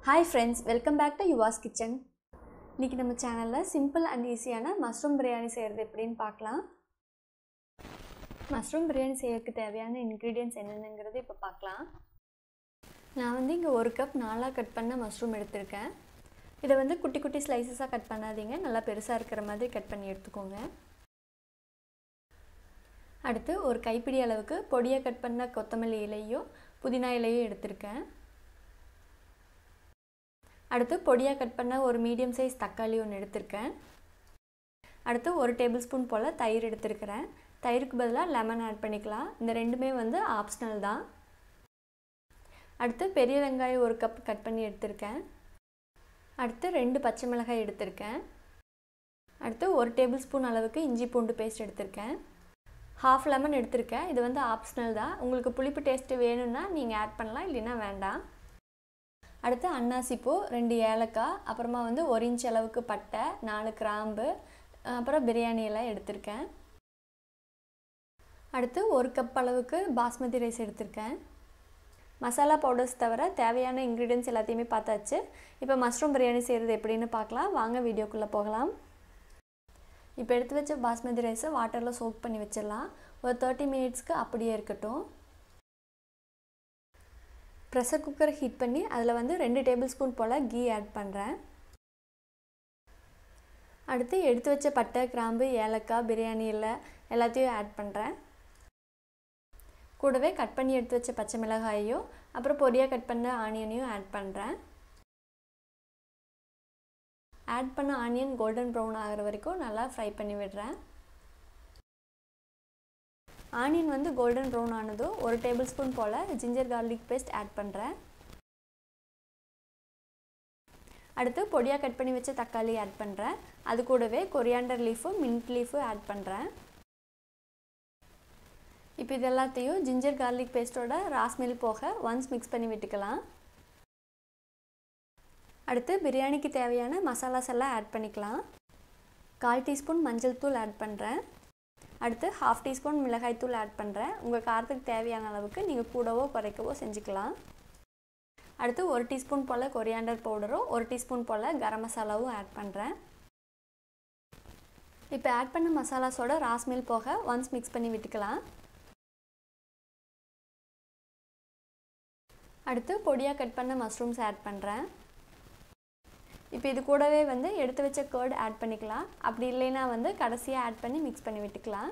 hi friends welcome back to Yuva's kitchen இன்றைக்கி நம்ம சேனலில் சிம்பிள் அண்ட் ஈஸியான மஷ்ரூம் பிரியாணி செய்கிறது எப்படின்னு பார்க்கலாம் மஷ்ரூம் பிரியாணி செய்யறதுக்கு தேவையான இன்க்ரீடியன்ட்ஸ் என்னென்னங்கிறது இப்போ பார்க்கலாம் நான் வந்து இங்கே ஒரு கப் நாலாக கட் பண்ண மஷ்ரூம் எடுத்திருக்கேன் இதை வந்து குட்டி குட்டி ஸ்லைசஸாக கட் பண்ணாதீங்க நல்லா பெருசாக இருக்கிற மாதிரி கட் பண்ணி எடுத்துக்கோங்க அடுத்து ஒரு கைப்பிடி அளவுக்கு பொடியாக கட் பண்ண கொத்தமல்லி இலையும் புதினா இலையும் எடுத்திருக்கேன் அடுத்து பொடியாக கட் பண்ண ஒரு மீடியம் சைஸ் தக்காளி ஒன்று எடுத்திருக்கேன் அடுத்து ஒரு டேபிள் ஸ்பூன் போல் தயிர் எடுத்திருக்கிறேன் தயிருக்கு பதிலாக லெமன் ஆட் பண்ணிக்கலாம் இந்த ரெண்டுமே வந்து ஆப்ஷனல் தான் அடுத்து பெரிய வெங்காயம் ஒரு கப் கட் பண்ணி எடுத்திருக்கேன் அடுத்து ரெண்டு பச்சை மிளகாய் எடுத்திருக்கேன் அடுத்து ஒரு டேபிள் ஸ்பூன் அளவுக்கு இஞ்சி பூண்டு பேஸ்ட் எடுத்திருக்கேன் ஹாஃப் லெமன் எடுத்திருக்கேன் இது வந்து ஆப்ஷனல் தான் உங்களுக்கு புளிப்பு டேஸ்ட்டு வேணும்னா நீங்கள் ஆட் பண்ணலாம் இல்லைன்னா வேண்டாம் அடுத்து அன்னாசிப்பூ ரெண்டு ஏலக்காய் அப்புறமா வந்து ஒரு இன்ச் அளவுக்கு பட்டை நாலு கிராம்பு அப்புறம் பிரியாணி எல்லாம் எடுத்திருக்கேன் அடுத்து ஒரு கப் அளவுக்கு பாஸ்மதி ரைஸ் எடுத்திருக்கேன் மசாலா பவுடர்ஸ் தவிர தேவையான இன்க்ரீடியன்ஸ் எல்லாத்தையுமே பார்த்தாச்சு இப்போ மஷ்ரூம் பிரியாணி செய்கிறது எப்படின்னு பார்க்கலாம் வாங்க வீடியோக்குள்ளே போகலாம் இப்போ எடுத்து வச்ச பாஸ்மதி ரைஸை வாட்டரில் சோக் பண்ணி வச்சிடலாம் ஒரு தேர்ட்டி மினிட்ஸ்க்கு அப்படியே இருக்கட்டும் ப்ரெஷர் குக்கரை ஹீட் பண்ணி அதில் வந்து ரெண்டு டேபிள் ஸ்பூன் போல் கீ ஆட் பண்ணுறேன் அடுத்து எடுத்து வச்ச பட்டை கிராம்பு ஏலக்காய் பிரியாணி இல்லை எல்லாத்தையும் ஆட் பண்ணுறேன் கூடவே கட் பண்ணி எடுத்து வச்ச பச்சை மிளகாயையும் அப்புறம் பொடியாக கட் பண்ண ஆனியனையும் ஆட் பண்ணுறேன் ஆட் பண்ண ஆனியன் கோல்டன் ப்ரௌன் ஆகிற வரைக்கும் நல்லா ஃப்ரை பண்ணி விடுறேன் ஆனியன் வந்து கோல்டன் ப்ரௌன் ஆனதும் ஒரு டேபிள் ஸ்பூன் போல் ஜிஞ்சர் கார்லிக் பேஸ்ட் ஆட் பண்ணுறேன் அடுத்து பொடியாக கட் பண்ணி வச்ச தக்காளி ஆட் பண்ணுறேன் அது கூடவே கொரியாண்டர் லீஃபும் மின்ட் லீஃபும் ஆட் பண்ணுறேன் இப்போ இது எல்லாத்தையும் ஜிஞ்சர் கார்லிக் பேஸ்ட்டோட ராஸ்மெல் போக ஒன்ஸ் மிக்ஸ் பண்ணி விட்டுக்கலாம் அடுத்து பிரியாணிக்கு தேவையான மசாலாஸ் எல்லாம் ஆட் பண்ணிக்கலாம் கால் டீஸ்பூன் மஞ்சள் தூள் ஆட் பண்ணுறேன் அடுத்து ஹாஃப் டீஸ்பூன் மிளகாய் தூள் ஆட் பண்ணுறேன் உங்கள் காரத்துக்கு தேவையான அளவுக்கு நீங்கள் கூடவோ குறைக்கவோ செஞ்சுக்கலாம் அடுத்து ஒரு டீஸ்பூன் போல் கொரியாண்டர் பவுடரும் ஒரு டீஸ்பூன் போல் கரம் மசாலாவும் ஆட் பண்ணுறேன் இப்போ ஆட் பண்ண மசாலாஸோட ராஸ்மெல் போக ஒன்ஸ் மிக்ஸ் பண்ணி விட்டுக்கலாம் அடுத்து பொடியாக கட் பண்ண மஷ்ரூம்ஸ் ஆட் பண்ணுறேன் இப்போ இது கூடவே வந்து எடுத்து வச்ச கேர்டு ஆட் பண்ணிக்கலாம் அப்படி இல்லைன்னா வந்து கடைசியாக ஆட் பண்ணி மிக்ஸ் பண்ணி விட்டுக்கலாம்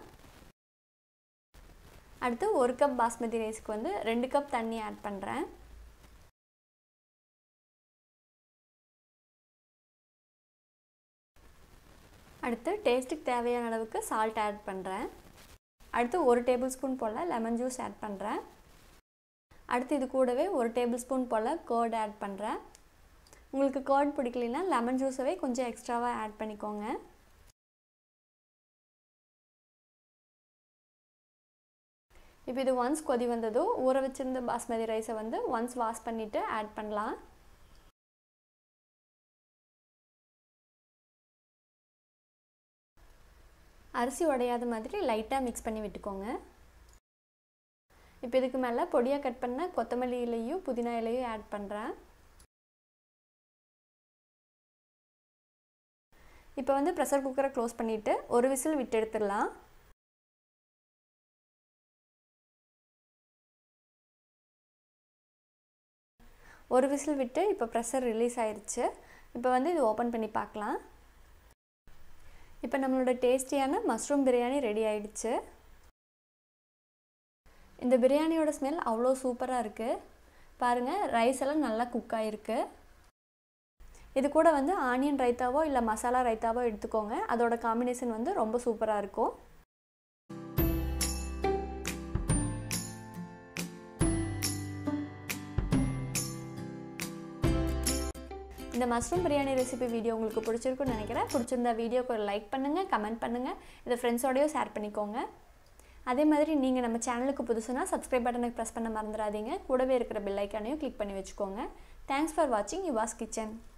அடுத்து ஒரு கப் பாஸ்மதி ரைஸ்க்கு வந்து ரெண்டு கப் தண்ணி ஆட் பண்ணுறேன் அடுத்து டேஸ்ட்டுக்கு தேவையான அளவுக்கு சால்ட் ஆட் பண்ணுறேன் அடுத்து ஒரு டேபிள் ஸ்பூன் போல் லெமன் ஜூஸ் ஆட் பண்ணுறேன் அடுத்து இது கூடவே ஒரு டேபிள் ஸ்பூன் போல் கேர்டு ஆட் பண்ணுறேன் உங்களுக்கு கர்ட் பிடிக்கலனா லெமன் ஜூஸவே கொஞ்சம் எக்ஸ்ட்ராவாக ஆட் பண்ணிக்கோங்க இப்போ இது ஒன்ஸ் கொதி வந்ததும் ஊற வச்சுருந்த பாஸ்மதி ரைஸை வந்து ஒன்ஸ் வாஷ் பண்ணிவிட்டு ஆட் பண்ணலாம் அரிசி உடையாத மாதிரி லைட்டாக மிக்ஸ் பண்ணி விட்டுக்கோங்க இப்போ இதுக்கு மேலே பொடியாக கட் பண்ண கொத்தமல்லி இலையும் புதினா இலையும் ஆட் பண்ணுறேன் இப்போ வந்து ப்ரெஷர் குக்கரை க்ளோஸ் பண்ணிவிட்டு ஒரு விசில் விட்டு எடுத்துடலாம் ஒரு விசில் விட்டு இப்போ ப்ரெஷர் ரிலீஸ் ஆயிடுச்சு இப்போ வந்து இது ஓப்பன் பண்ணி பார்க்கலாம் இப்போ நம்மளோட டேஸ்டியான மஷ்ரூம் பிரியாணி ரெடி ஆயிடுச்சு இந்த பிரியாணியோட ஸ்மெல் அவ்வளோ சூப்பராக இருக்குது பாருங்கள் ரைஸ் எல்லாம் நல்லா குக் ஆகிருக்கு இது கூட வந்து ஆனியன் ரைத்தாவோ இல்லை மசாலா ரைத்தாவோ எடுத்துக்கோங்க அதோட காம்பினேஷன் வந்து ரொம்ப சூப்பராக இருக்கும் இந்த மஷ்ரூம் பிரியாணி ரெசிபி வீடியோ உங்களுக்கு பிடிச்சிருக்குன்னு நினைக்கிறேன் பிடிச்சிருந்தா வீடியோக்கு ஒரு லைக் பண்ணுங்கள் கமெண்ட் பண்ணுங்கள் இதை ஃப்ரெண்ட்ஸோடையும் ஷேர் பண்ணிக்கோங்க அதே மாதிரி நீங்கள் நம்ம சேனலுக்கு புதுசுனா சப்ஸ்கிரைப் பட்டனுக்கு ப்ரெஸ் பண்ண மறந்துடாதீங்க கூடவே இருக்கிற பெல் ஐக்கானையும் கிளிக் பண்ணி வச்சுக்கோங்க தேங்க்ஸ் ஃபார் வாட்சிங் யுவாஸ் கிச்சன்